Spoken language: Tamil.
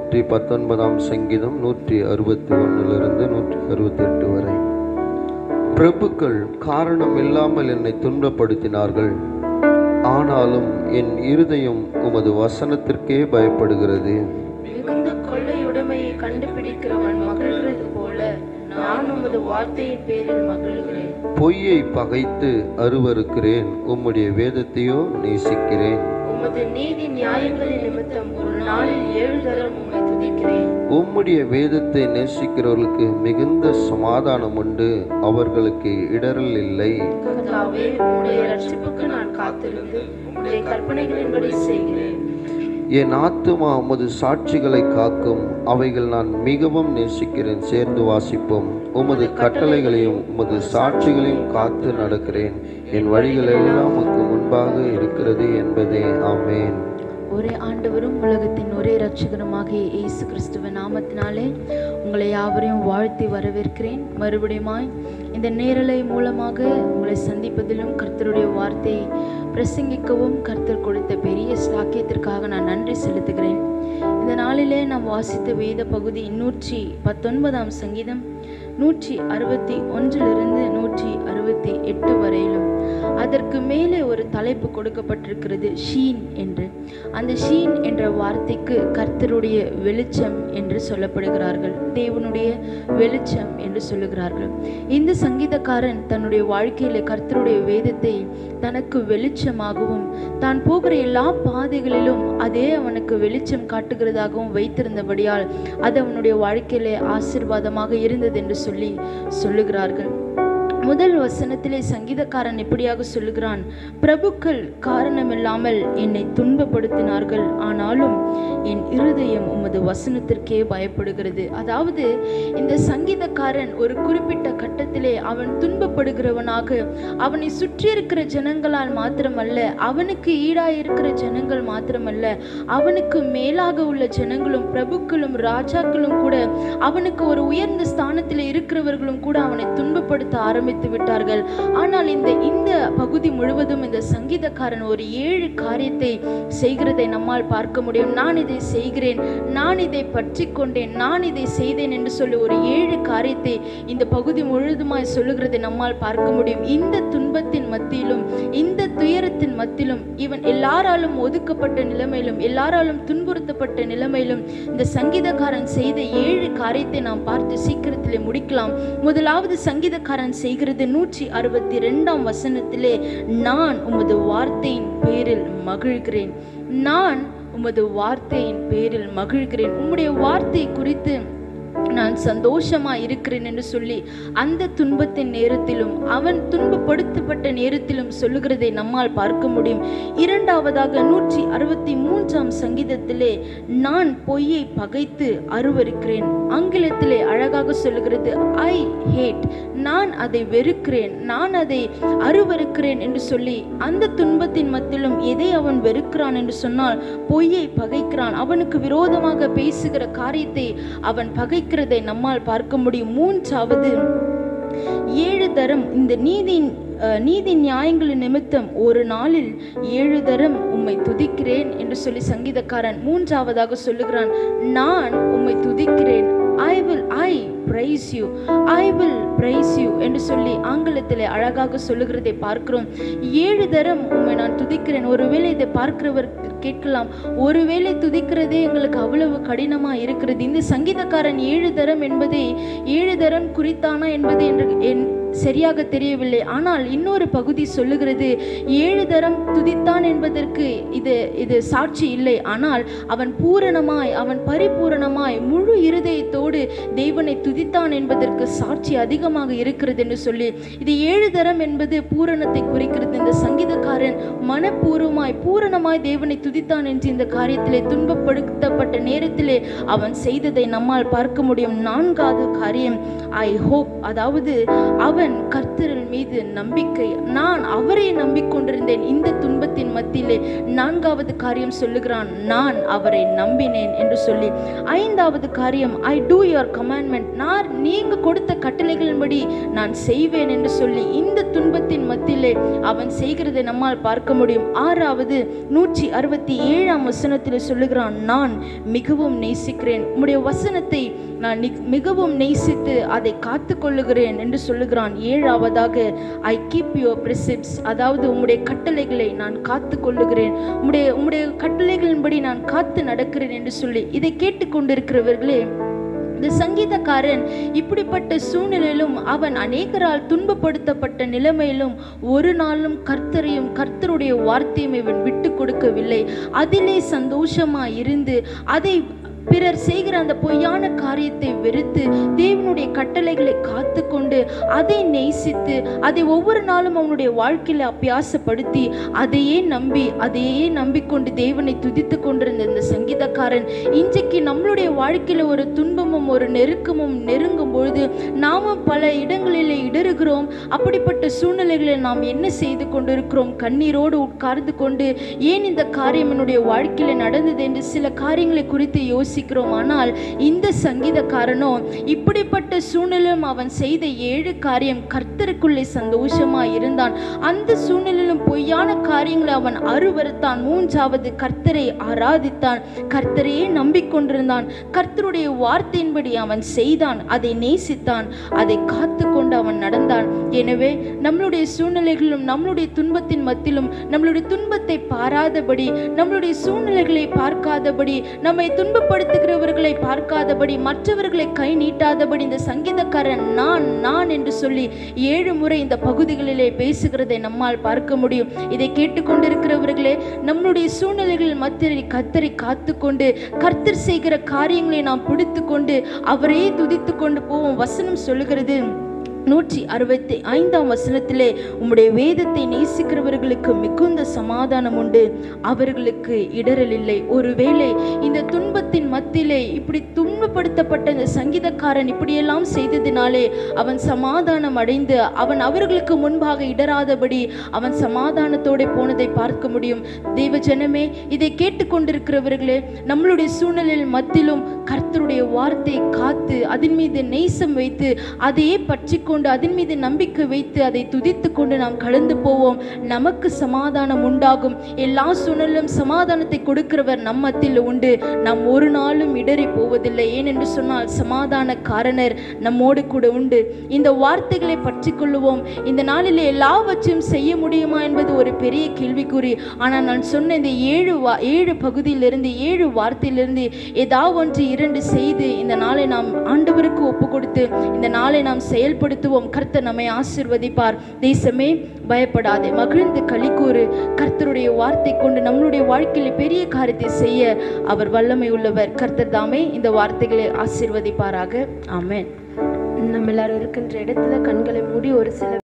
நூற்றி பத்தொன்பதாம் சங்கீதம் நூற்றி அறுபத்தி ஒன்றிலிருந்து நூற்றி அறுபத்தெட்டு வரை பிரபுக்கள் காரணம் இல்லாமல் என்னை துன்பப்படுத்தினார்கள் ஆனாலும் என் இருதயம் உமது வசனத்திற்கே பயப்படுகிறது மிகுந்த கொள்ளையுடைமையை கண்டுபிடிக்கிறவன் மகிழ்கிறது போல நான் உமது வார்த்தையின் பேரில் மகிழ்கிறேன் பொய்யை பகைத்து அருவருக்கிறேன் உம்முடைய வேதத்தையோ நேசிக்கிறேன் உமது நீதி நியாயங்களின் நிமித்தம் ஒரு நாளில் ஏழு தரம் உம்மை துதிக்கிறேன் உம்முடைய வேதத்தை நேசிக்கிறவர்களுக்கு மிகுந்த சமாதானம் உண்டு அவர்களுக்கு இடரல் இல்லை கர்த்தாவே உம்முடைய ரட்சிப்புக்கு நான் காத்திருந்து உம்முடைய கற்பனைகளின்படி செய்கிறேன் என் ஆத்துமா உமது சாட்சிகளை காக்கும் அவைகள் நான் மிகவும் நேசிக்கிறேன் சேர்ந்து வாசிப்போம் உமது கட்டளைகளையும் உமது சாட்சிகளையும் காத்து நடக்கிறேன் என் வழிகள் எல்லாம் உமக்கு முன்பாக இருக்கிறது என்பதே ஆமேன் ஒரே ஆண்டவரும் உலகத்தின் ஒரே இரட்சகருமாகிய இயேசு கிறிஸ்துவ நாமத்தினாலே உங்களை யாவரையும் வாழ்த்தி வரவேற்கிறேன் மறுபடியுமாய் இந்த நேரலை மூலமாக உங்களை சந்திப்பதிலும் கர்த்தருடைய வார்த்தையை பிரசங்கிக்கவும் கர்த்தர் கொடுத்த பெரிய ஸ்லாக்கியத்திற்காக நான் நன்றி செலுத்துகிறேன் இந்த நாளிலே நாம் வாசித்த வேத பகுதி நூற்றி பத்தொன்பதாம் சங்கீதம் நூற்றி அறுபத்தி ஒன்றிலிருந்து நூற்றி அறுபத்தி எட்டு வரையிலும் அதற்கு மேலே ஒரு தலைப்பு கொடுக்கப்பட்டிருக்கிறது ஷீன் என்று அந்த ஷீன் என்ற வார்த்தைக்கு கர்த்தருடைய வெளிச்சம் என்று சொல்லப்படுகிறார்கள் தேவனுடைய வெளிச்சம் என்று சொல்லுகிறார்கள் இந்த சங்கீதக்காரன் தன்னுடைய வாழ்க்கையில கர்த்தருடைய வேதத்தை தனக்கு வெளிச்சமாகவும் தான் போகிற எல்லா பாதைகளிலும் அதே அவனுக்கு வெளிச்சம் காட்டுகிறதாகவும் வைத்திருந்தபடியால் அது அவனுடைய வாழ்க்கையிலே ஆசீர்வாதமாக இருந்தது என்று சொல்லி சொல்லுகிறார்கள் முதல் வசனத்திலே சங்கீதக்காரன் இப்படியாக சொல்லுகிறான் பிரபுக்கள் காரணமில்லாமல் என்னை துன்பப்படுத்தினார்கள் ஆனாலும் என் இருதயம் உமது வசனத்திற்கே பயப்படுகிறது அதாவது இந்த சங்கீதக்காரன் ஒரு குறிப்பிட்ட கட்டத்திலே அவன் துன்பப்படுகிறவனாக அவனை சுற்றி இருக்கிற ஜனங்களால் மாத்திரமல்ல அவனுக்கு ஈடாய் இருக்கிற ஜனங்கள் மாத்திரமல்ல அவனுக்கு மேலாக உள்ள ஜனங்களும் பிரபுக்களும் ராஜாக்களும் கூட அவனுக்கு ஒரு உயர்ந்த ஸ்தானத்தில் இருக்கிறவர்களும் கூட அவனை துன்பப்படுத்த ஆரம்பித்து விட்டார்கள் ஆனால் இந்த இந்த பகுதி முழுவதும் இந்த சங்கீதக்காரன் ஒரு ஏழு காரியத்தை செய்கிறதை நம்மால் பார்க்க முடியும் நான் இதை செய்கிறேன் நான் இதை பற்றி கொண்டேன் நான் இதை செய்தேன் என்று சொல்லி ஒரு ஏழு காரியத்தை இந்த பகுதி முழுவதுமாய் சொல்லுகிறதை நம்மால் பார்க்க முடியும் இந்த துன்பத்தின் மத்தியிலும் இந்த துயரத்தின் மத்தியிலும் இவன் எல்லாராலும் ஒதுக்கப்பட்ட நிலைமையிலும் எல்லாராலும் துன்புறுத்தப்பட்ட நிலைமையிலும் இந்த சங்கீதக்காரன் செய்த ஏழு காரியத்தை நாம் பார்த்து சீக்கிரத்திலே முடிக்கலாம் முதலாவது சங்கீதக்காரன் செய்கிறது நூற்றி அறுபத்தி ரெண்டாம் வசனத்திலே நான் உமது வார்த்தையின் பேரில் மகிழ்கிறேன் நான் உமது வார்த்தையின் பேரில் மகிழ்கிறேன் உம்முடைய வார்த்தை குறித்து நான் சந்தோஷமா இருக்கிறேன் என்று சொல்லி அந்த துன்பத்தின் நேரத்திலும் அவன் துன்பப்படுத்தப்பட்ட நேரத்திலும் சொல்லுகிறதை நம்மால் பார்க்க முடியும் இரண்டாவதாக நூற்றி அறுபத்தி மூன்றாம் சங்கீதத்திலே நான் பொய்யை பகைத்து அருவருக்கிறேன் ஆங்கிலத்திலே அழகாக சொல்லுகிறது ஐ ஹேட் நான் அதை வெறுக்கிறேன் நான் அதை அருவருக்கிறேன் என்று சொல்லி அந்த துன்பத்தின் மத்தியிலும் எதை அவன் வெறுக்கிறான் என்று சொன்னால் பொய்யை பகைக்கிறான் அவனுக்கு விரோதமாக பேசுகிற காரியத்தை அவன் பகைக்கிறதை நம்மால் பார்க்க முடியும் மூன்றாவது ஏழு தரம் இந்த நீதியின் அஹ், நீதி நியாயங்களின் நிமித்தம் ஒரு நாளில் ஏழு தரம் உம்மை துதிக்கிறேன் என்று சொல்லி சங்கீதக்காரன் மூன்றாவதாக சொல்லுகிறான் நான் உம்மை துதிக்கிறேன் I will I praise you I will praise you என்று சொல்லி ஆங்கிலத்தில் அழகாக சொல்லுகிறதை பார்க்கிறோம் ஏழு தரம் உம்மை நான் துதிக்கிறேன் ஒருவேளை இதை பார்க்கிறவர் கேட்கலாம் ஒருவேளை துதிக்கிறதே எங்களுக்கு அவ்வளவு கடினமா இருக்கிறது இந்த சங்கீதக்காரன் ஏழு தரம் என்பதை ஏழு தரம் குறித்தானா என்பது என்று என் சரியாக தெரியவில்லை ஆனால் இன்னொரு பகுதி சொல்லுகிறது ஏழு தரம் துதித்தான் என்பதற்கு இது இது சாட்சி இல்லை ஆனால் அவன் பூரணமாய் அவன் பரிபூரணமாய் முழு இருதயத்தோடு தேவனை துதித்தான் என்பதற்கு சாட்சி அதிகமாக இருக்கிறது என்று சொல்லி இது ஏழு தரம் என்பது பூரணத்தை குறிக்கிறது இந்த சங்கீதக்காரன் மனப்பூர்வமாய் பூரணமாய் தேவனை துதித்தான் என்று இந்த காரியத்திலே துன்பப்படுத்தப்பட்ட நேரத்திலே அவன் செய்ததை நம்மால் பார்க்க முடியும் நான்காவது காரியம் ஐ ஹோப் அதாவது அவன் அவன் கர்த்தரின் மீது நம்பிக்கை நான் அவரை நம்பிக்கொண்டிருந்தேன் இந்த துன்பத்தின் மத்தியிலே நான்காவது காரியம் சொல்லுகிறான் நான் அவரை நம்பினேன் என்று சொல்லி ஐந்தாவது காரியம் ஐ டூ யுவர் கமாண்ட்மெண்ட் நான் நீங்க கொடுத்த கட்டளைகளின்படி நான் செய்வேன் என்று சொல்லி இந்த துன்பத்தின் மத்தியிலே அவன் செய்கிறதை நம்மால் பார்க்க முடியும் ஆறாவது நூற்றி அறுபத்தி ஏழாம் வசனத்தில் சொல்லுகிறான் நான் மிகவும் நேசிக்கிறேன் உம்முடைய வசனத்தை நான் நி- மிகவும் நேசித்து அதை காத்து கொள்ளுகிறேன் என்று சொல்லுகிறான் ஏழாவதாக ஐ கீப் யுவர் பிரிசிப்ஸ் அதாவது உம்முடைய கட்டளைகளை நான் காத்து கொள்ளுகிறேன் உம்முடைய உம்முடைய கட்டளைகளின்படி நான் காத்து நடக்கிறேன் என்று சொல்லி இதை கேட்டுக்கொண்டிருக்கிறவர்களே இந்த சங்கீதக்காரன் இப்படிப்பட்ட சூழ்நிலையிலும் அவன் அநேகரால் துன்பப்படுத்தப்பட்ட நிலைமையிலும் ஒரு நாளும் கர்த்தரையும் கர்த்தருடைய வார்த்தையும் இவன் விட்டு கொடுக்கவில்லை அதிலே சந்தோஷமா இருந்து அதை பிறர் செய்கிற அந்த பொய்யான காரியத்தை வெறுத்து தேவனுடைய கட்டளைகளை காத்துக்கொண்டு அதை நேசித்து அதை ஒவ்வொரு நாளும் அவனுடைய வாழ்க்கையில அபியாசப்படுத்தி அதையே நம்பி அதையே நம்பிக்கொண்டு தேவனை துதித்து கொண்டிருந்த இந்த சங்கீதக்காரன் இன்றைக்கு நம்மளுடைய வாழ்க்கையில ஒரு துன்பமும் ஒரு நெருக்கமும் நெருங்கும் பொழுது நாமும் பல இடங்களிலே இடறுகிறோம் அப்படிப்பட்ட சூழ்நிலைகளில் நாம் என்ன செய்து கொண்டிருக்கிறோம் கண்ணீரோடு உட்கார்ந்து கொண்டு ஏன் இந்த காரியம் என்னுடைய வாழ்க்கையில நடந்தது என்று சில காரியங்களை குறித்து யோசிக்கிறோம் ஆனால் இந்த சங்கீதக்காரனோ இப்படிப்பட்ட சூழ்நிலையும் அவன் செய்த ஏழு காரியம் கர்த்தருக்குள்ளே சந்தோஷமா இருந்தான் அந்த சூழ்நிலையிலும் பொய்யான காரியங்களை அவன் அருவருத்தான் மூன்றாவது கர்த்தரை ஆராதித்தான் கர்த்தரையே நம்பிக்கொண்டிருந்தான் கர்த்தருடைய வார்த்தையின்படி அவன் செய்தான் அதை நேசித்தான் அதை காத்து கொண்டு அவன் நடந்தான் எனவே நம்மளுடைய சூழ்நிலைகளிலும் நம்மளுடைய துன்பத்தின் மத்தியிலும் நம்மளுடைய துன்பத்தை பாராதபடி நம்மளுடைய சூழ்நிலைகளை பார்க்காதபடி நம்மை துன்பப்படுத்துகிறவர்களை பார்க்காதபடி மற்றவர்களை கை நீட்டாதபடி இந்த சங்கீதக்காரன் நான் நான் என்று சொல்லி ஏழு முறை இந்த பகுதிகளிலே பேசுகிறதை நம்மால் பார்க்க முடியும் இதை கேட்டுக்கொண்டிருக்கிறவர்களே நம்மளுடைய சூழ்நிலைகளில் மத்தியில் கத்தரை காத்துக்கொண்டு கர்த்தர் செய்கிற காரியங்களை நாம் பிடித்து கொண்டு அவரையே துதித்து கொண்டு போவோம் வசனம் சொல்லுகிறது நூற்றி அறுபத்தி ஐந்தாம் வசனத்திலே உம்முடைய வேதத்தை நேசிக்கிறவர்களுக்கு மிகுந்த சமாதானம் உண்டு அவர்களுக்கு இடரல் இல்லை ஒருவேளை இந்த துன்பத்தின் மத்தியிலே இப்படி துன்பப்படுத்தப்பட்ட இந்த சங்கீதக்காரன் இப்படியெல்லாம் செய்ததினாலே அவன் சமாதானம் அடைந்து அவன் அவர்களுக்கு முன்பாக இடராதபடி அவன் சமாதானத்தோടെ போனதை பார்க்க முடியும் தெய்வ ஜனமே இதை கேட்டுக்கொண்டிருக்கிறவர்களே நம்மளுடைய சூழ்நிலையில் மத்தியிலும் கர்த்தருடைய வார்த்தை காத்து அதன் மீது நேசம் வைத்து அதையே பற்றி கொண்டு அதன் மீது நம்பிக்கை வைத்து அதை துதித்து கொண்டு நாம் கடந்து போவோம் நமக்கு சமாதானம் உண்டாகும் எல்லா சூழ்நிலும் சமாதானத்தை கொடுக்கிறவர் நம் மத்தியில் உண்டு நாம் ஒரு நாளும் இடறி போவதில்லை ஏனென்று சொன்னால் சமாதான காரணர் நம்மோடு கூட உண்டு இந்த வார்த்தைகளை பற்றி கொள்ளுவோம் இந்த நாளிலே எல்லாவற்றையும் செய்ய முடியுமா என்பது ஒரு பெரிய கேள்விக்குறி ஆனால் நான் சொன்ன இந்த ஏழு வா ஏழு பகுதியிலிருந்து ஏழு வார்த்தையிலிருந்து ஏதாவது ஒன்று இரண்டு செய்து இந்த நாளை நாம் ஆண்டவருக்கு ஒப்பு கொடுத்து இந்த நாளை நாம் செயல்படுத்துவோம் கர்த்தர் நம்மை ஆசிர்வதிப்பார் தேசமே பயப்படாதே மகிழ்ந்து களிக்கூறு கர்த்தருடைய வார்த்தை கொண்டு நம்மளுடைய வாழ்க்கையில் பெரிய காரியத்தை செய்ய அவர் வல்லமை உள்ளவர் கர்த்தர் தாமே இந்த வார்த்தைகளை ஆசிர்வதிப்பாராக ஆமென் நம்ம எல்லாரும் இருக்கின்ற இடத்துல கண்களை மூடி ஒரு சில